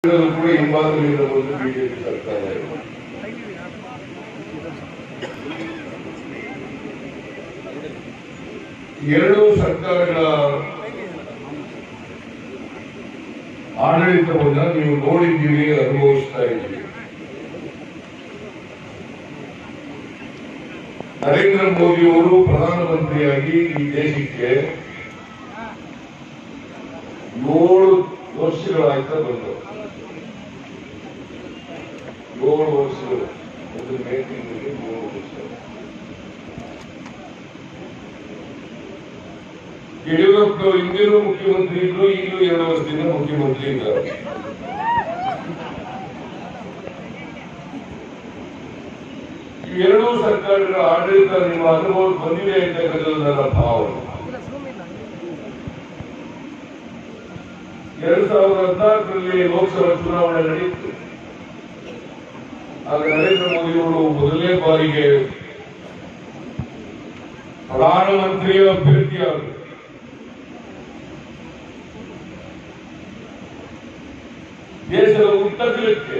ಇದರಲ್ಲೂ ಕೂಡ ಹಿಂಬಾಲದಿಂದ ಬಂದು ಬಿಜೆಪಿ ಸರ್ಕಾರ ಇದೆ. ಎರಡೂ ಸರ್ಕಾರಗಳ ಆಡಳಿತವನ್ನ ನೀವು ನೋಡಿದ್ದೀರಿ ಅನುಭವಿಸ್ತಾ ಇದ್ದೀರಿ ನರೇಂದ್ರ ಮೋದಿ ಅವರು ಪ್ರಧಾನಮಂತ್ರಿಯಾಗಿ ಈ ದೇಶಕ್ಕೆ ಏಳು ವರ್ಷಗಳಾಯ್ತಾ ಬಂದರು ಏಳು ವರ್ಷಗಳು ಒಂದು ಮೇಟಿಂಗ್ಗೆ ಏಳು ವರ್ಷ ಯಡಿಯೂರಪ್ಪನವರು ಹಿಂದಿನೂ ಮುಖ್ಯಮಂತ್ರಿ ಇದ್ರು ಈಗಲೂ ಎರಡು ವರ್ಷದಿಂದ ಮುಖ್ಯಮಂತ್ರಿ ಇದ್ದಾರೆ ಎರಡೂ ಸರ್ಕಾರಗಳ ಆಡಳಿತ ನಿಮ್ಮ ಅನುಭವ ಬಂದಿದೆ ಅಂತಕ್ಕಂಥದ್ದು ನನ್ನ ಭಾವನೆ ಎರಡ್ ಸಾವಿರದ ಹದಿನಾಲ್ಕರಲ್ಲಿ ಲೋಕಸಭಾ ಚುನಾವಣೆ ನಡೆಯಿತು ಆಗ ನರೇಂದ್ರ ಮೋದಿ ಅವರು ಮೊದಲನೇ ಬಾರಿಗೆ ಪ್ರಧಾನಮಂತ್ರಿಯ ಅಭ್ಯರ್ಥಿಯಾದರು ದೇಶದ ಉತ್ತರಕ್ಕೆ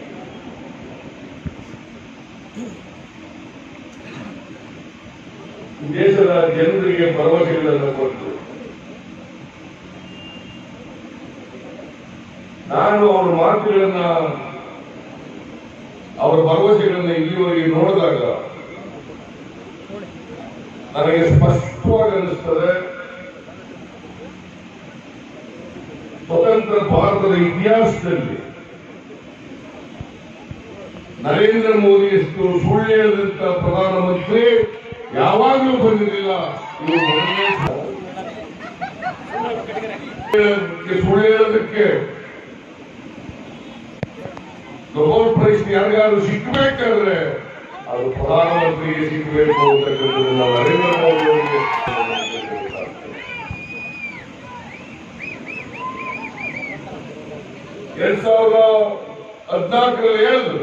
ದೇಶದ ಜನರಿಗೆ ಭರವಸೆಗಳನ್ನು ಕೊಟ್ಟು ನಾನು ಅವರ ಮಾತುಗಳನ್ನ ಅವರ ಭರವಸೆಗಳನ್ನ ಇಲ್ಲಿವರೆಗೆ ನೋಡಿದಾಗ ನನಗೆ ಸ್ಪಷ್ಟವಾಗಿ ಅನಿಸ್ತದೆ ಸ್ವತಂತ್ರ ಭಾರತದ ಇತಿಹಾಸದಲ್ಲಿ ನರೇಂದ್ರ ಮೋದಿಯಷ್ಟು ಸುಳ್ಳು ಹೇಳಿದಂತ ಪ್ರಧಾನಮಂತ್ರಿ ಯಾವಾಗಲೂ ಬಂದಿರಲಿಲ್ಲ ಇವರು ಮೊದಲನೇ ಸಲ. ಸುಳ್ಳು ಹೇಳೋದಕ್ಕೆ ನೊಬೆಲ್ ಪ್ರೈಸ್ ಯಾರಿಗಾದ್ರು ಸಿಕ್ಕಬೇಕಾದ್ರೆ ಅದು ಪ್ರಧಾನಮಂತ್ರಿಗೆ ಸಿಕ್ಕಬೇಕು ಅಂತಕ್ಕಂಥದ್ದು ನಾವು ನರೇಂದ್ರ ಮೋದಿ ಅವರಿಗೆ ಎರಡ್ ಸಾವಿರದ ಹದಿನಾಲ್ಕರಲ್ಲಿ ಹೇಳಿದ್ರು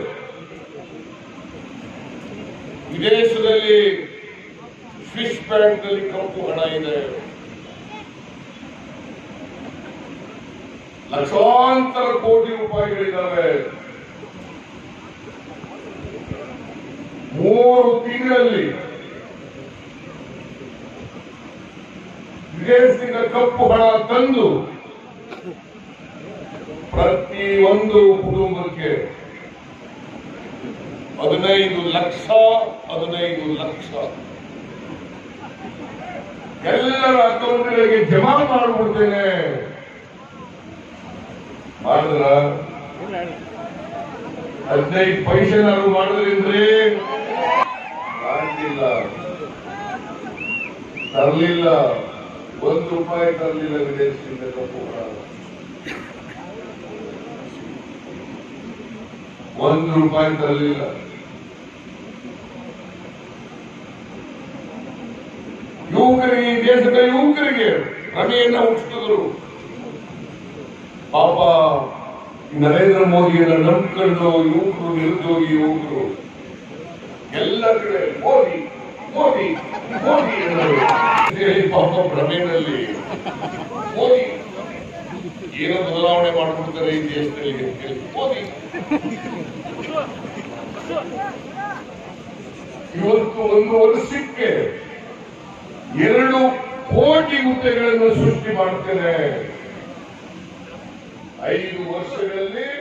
ವಿದೇಶದಲ್ಲಿ ಸ್ವಿಸ್ ಬ್ಯಾಂಕ್ ನಲ್ಲಿ ಕಪ್ಪು ಹಣ ಇದೆ ಲಕ್ಷಾಂತರ ಕೋಟಿ ರೂಪಾಯಿಗಳಿದ್ದಾವೆ ಮೂರು ತಿಂಗಳಲ್ಲಿ ವಿದೇಶದಿಂದ ಕಪ್ಪು ಹಣ ತಂದು ಪ್ರತಿ ಒಂದು ಕುಟುಂಬಕ್ಕೆ ಹದಿನೈದು ಲಕ್ಷ ಹದಿನೈದು ಲಕ್ಷ ಎಲ್ಲರ ಅಕೌಂಟ್ಗಳಿಗೆ ಜಮಾ ಮಾಡಿಬಿಡ್ತೇನೆ ಮಾಡಿದ್ರ ಹದಿನೈದು ಪೈಸೆ ನಾನು ಮಾಡಿದ್ರಿಂದ್ರೆ ಆಗಿಲ್ಲ ತರಲಿಲ್ಲ ಒಂದು ರೂಪಾಯಿ ತರಲಿಲ್ಲ ವಿದೇಶದಿಂದ ಕಪ್ಪು ಹಣ ಒಂದು ರೂಪಾಯಿ ತರಲಿಲ್ಲ ಯುವಕರಿಗೆ ಈ ದೇಶದ ಯುವಕರಿಗೆ ಭ್ರಮೆಯನ್ನ ಹುಟ್ಟಿಸಿದ್ರು ಪಾಪ ಈ ನರೇಂದ್ರ ಮೋದಿಯನ್ನ ನಂಬ್ಕೊಂಡು ಯುವಕರು ನಿರುದ್ಯೋಗಿ ಯುವಕರು ಎಲ್ಲ ಕಡೆ ಮೋದಿ ಮೋದಿ ಮೋದಿ ಎಂದರು ಹೇಳಿ ಪಾಪ ಭ್ರಮೆಯಲ್ಲಿ ಮೋದಿ ಏನೋ ಬದಲಾವಣೆ ಮಾಡಿಬಿಡ್ತಾರೆ ಈ ದೇಶದಲ್ಲಿ ಅಂತ ಹೇಳಿ ಮೋದಿ ಇವತ್ತು ಒಂದು ವರ್ಷಕ್ಕೆ ಎರಡು ಕೋಟಿ ಹುದ್ದೆಗಳನ್ನು ಸೃಷ್ಟಿ ಮಾಡ್ತೇನೆ ಐದು ವರ್ಷಗಳಲ್ಲಿ